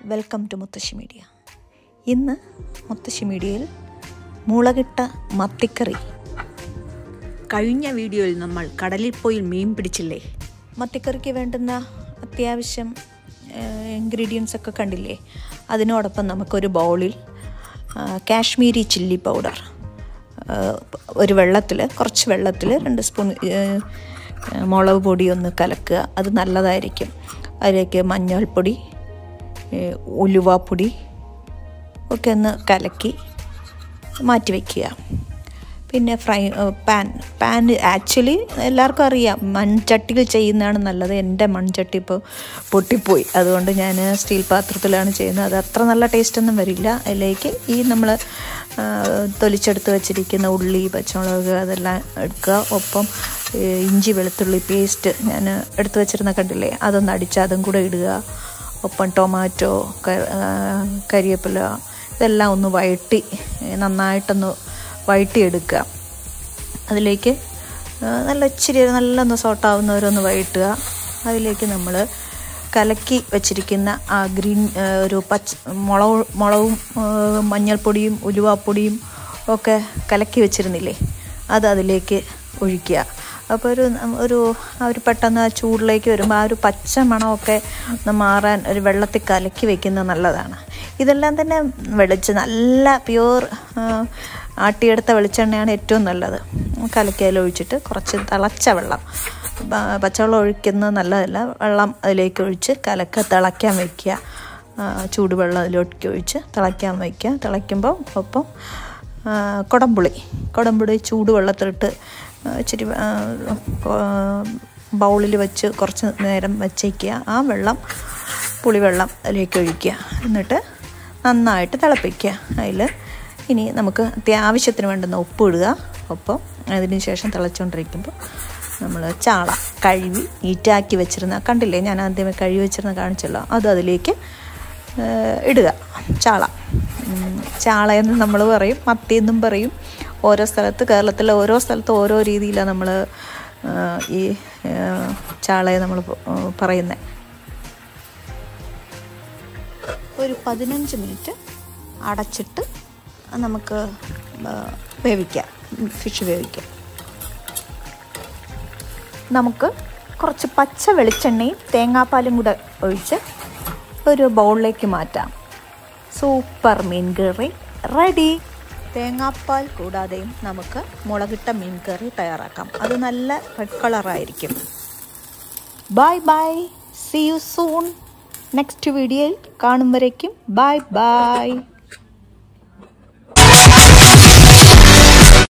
welcome to മുത്തശ്ശി media ഇന്ന് മുത്തശ്ശി മീഡിയയിൽ മുളകിട്ട മത്തിക്കറി കഴിഞ്ഞ വീഡിയോയിൽ നമ്മൾ കടലിൽ പോയി മീൻ പിടിച്ചില്ലേ മത്തിക്കറിക്ക് വേണ്ടുന്ന അത്യാവശ്യം ഇൻഗ്രീഡിയൻസ് ഒക്കെ കണ്ടില്ലേ അതിനോടൊപ്പം നമുക്കൊരു ബൗളിൽ ആ, കാശ്മീരി ചില്ലി പൗഡർ ആ, ഒരു വെള്ളത്തിൽ കുറച്ച് വെള്ളത്തിൽ രണ്ട് സ്പൂൺ ഏ, മുളക് പൊടി ഒന്ന് കലക്കുക അത് നല്ലതായിരിക്കും അതിലേക്ക് മഞ്ഞൾപ്പൊടി ഏ, ഉലുവാപ്പൊടി ഒക്കെ ഒന്ന് കലക്കി മാറ്റി വയ്ക്കുക പിന്നെ ഫ്രൈ പാൻ പാൻ ആക്ച്വലി എല്ലാവർക്കും അറിയാം മൺചട്ടിയിൽ ചെയ്യുന്നതാണ് നല്ലത് എൻ്റെ മൺചട്ടി ഇപ്പോൾ പൊട്ടിപ്പോയി അതുകൊണ്ട് ഞാൻ സ്റ്റീൽ പാത്രത്തിലാണ് ചെയ്യുന്നത് അത് അത്ര നല്ല ടേസ്റ്റ് ഒന്നും വരില്ല അതിലേക്ക് ഈ നമ്മൾ തൊലിച്ചെടുത്ത് വെച്ചിരിക്കുന്ന ഉള്ളി പച്ചമുളക് അതെല്ലാം എടുക്കുക ഒപ്പം ഏ, ഇഞ്ചി വെളുത്തുള്ളി പേസ്റ്റ് ഞാൻ എടുത്ത് വെച്ചിരുന്ന കണ്ടില്ലേ അതൊന്ന് അടിച്ച് അതും കൂടെ ഇടുക ഒപ്പം ടൊമാറ്റോ ക- ആ, കരിവേപ്പില ഇതെല്ലാം ഒന്ന് വഴട്ടി ഏ, നന്നായിട്ടൊന്ന് വഴട്ടിയെടുക്കുക അതിലേക്ക് ആ, നല്ല ഇച്ചിരി നല്ലൊന്ന് സോട്ടാവുന്നവരൊന്ന് വഴട്ടുക അതിലേക്ക് നമ്മൾ കലക്കി വെച്ചിരിക്കുന്ന ആ ഗ്രീൻ ആ, ഒരു പച്ച മുളക് മുളകും ആ, മഞ്ഞൾപ്പൊടിയും ഉലുവാപ്പൊടിയും ഒക്കെ കലക്കി വെച്ചിരുന്നില്ലേ അത് അതിലേക്ക് ഒഴിക്കുക അപ്പോൾ ഒരു ഒരു ആ ഒരു പെട്ടെന്ന് ആ ചൂടിലേക്ക് വരുമ്പോൾ ആ ഒരു പച്ച മണമൊക്കെ ഒന്ന് മാറാൻ ഒരു വെള്ളത്തിൽ കലക്കി വെക്കുന്നത് നല്ലതാണ് ഇതെല്ലാം തന്നെ വെളിച്ച് നല്ല പ്യൂർ ആട്ടിയെടുത്ത വെളിച്ചെണ്ണയാണ് ഏറ്റവും നല്ലത് കലക്കി അതിൽ ഒഴിച്ചിട്ട് കുറച്ച് തിളച്ച വെള്ളം പ- പച്ചവെള്ളം ഒഴിക്കുന്നത് നല്ലതല്ല വെള്ളം അതിലേക്ക് ഒഴിച്ച് കലക്ക തിളയ്ക്കാൻ വയ്ക്കുക ആ, ചൂടുവെള്ളം അതിലേക്ക് ഒഴിച്ച് തിളയ്ക്കാൻ വയ്ക്കുക തിളയ്ക്കുമ്പോൾ ഒപ്പം ആ, കുടംപുളി കുടംപുളി ചൂടുവെള്ളത്തിലിട്ട് ആ, ഇച്ചിരി ബൗളിൽ വെച്ച് കുറച്ച് നേരം വച്ചേക്കുക ആ വെള്ളം പുളിവെള്ളം അതിലേക്ക് ഒഴിക്കുക എന്നിട്ട് നന്നായിട്ട് തിളപ്പിക്കുക അതിൽ ഇനി നമുക്ക് അത്യാവശ്യത്തിന് വേണ്ടുന്ന ഉപ്പ് ഇടുക ഒപ്പം അതിന് ശേഷം തിളച്ചുകൊണ്ടിരിക്കുമ്പോൾ നമ്മൾ ചാള കഴുകി നീറ്റാക്കി വെച്ചിരുന്ന കണ്ടില്ലേ ഞാൻ ആദ്യമേ കഴുകി വെച്ചിരുന്ന കാണിച്ചല്ലോ അത് അതിലേക്ക് ഏഹ് ഇടുക ചാള ഉം, ചാള എന്ന് നമ്മൾ പറയും മത്തി എന്നും പറയും ഓരോ സ്ഥലത്ത് കേരളത്തിലെ ഓരോ സ്ഥലത്ത് ഓരോ രീതിയിലാണ് നമ്മൾ ഈ ഏഹ്, ചാളയെ നമ്മൾ പറയുന്നത് ഒരു പതിനഞ്ച് മിനിറ്റ് അടച്ചിട്ട് നമുക്ക് ആ, വേവിക്കാം ഫിഷ് വേവിക്കാം നമുക്ക് കുറച്ച് പച്ച വെളിച്ചെണ്ണയും തേങ്ങാപ്പാലും കൂടെ ഒഴിച്ച് ഒരു ബൗളിലേക്ക് മാറ്റാം സൂപ്പർ മീൻ കറി റെഡി തേങ്ങാപ്പാൽ കൂടാതെയും നമുക്ക് മുളകിട്ട മീൻ കറി തയ്യാറാക്കാം അത് നല്ല റെഡ് കളറായിരിക്കും bye bye see you soon next വീഡിയോയിൽ കാണും വരയ്ക്കും ബൈ ബൈ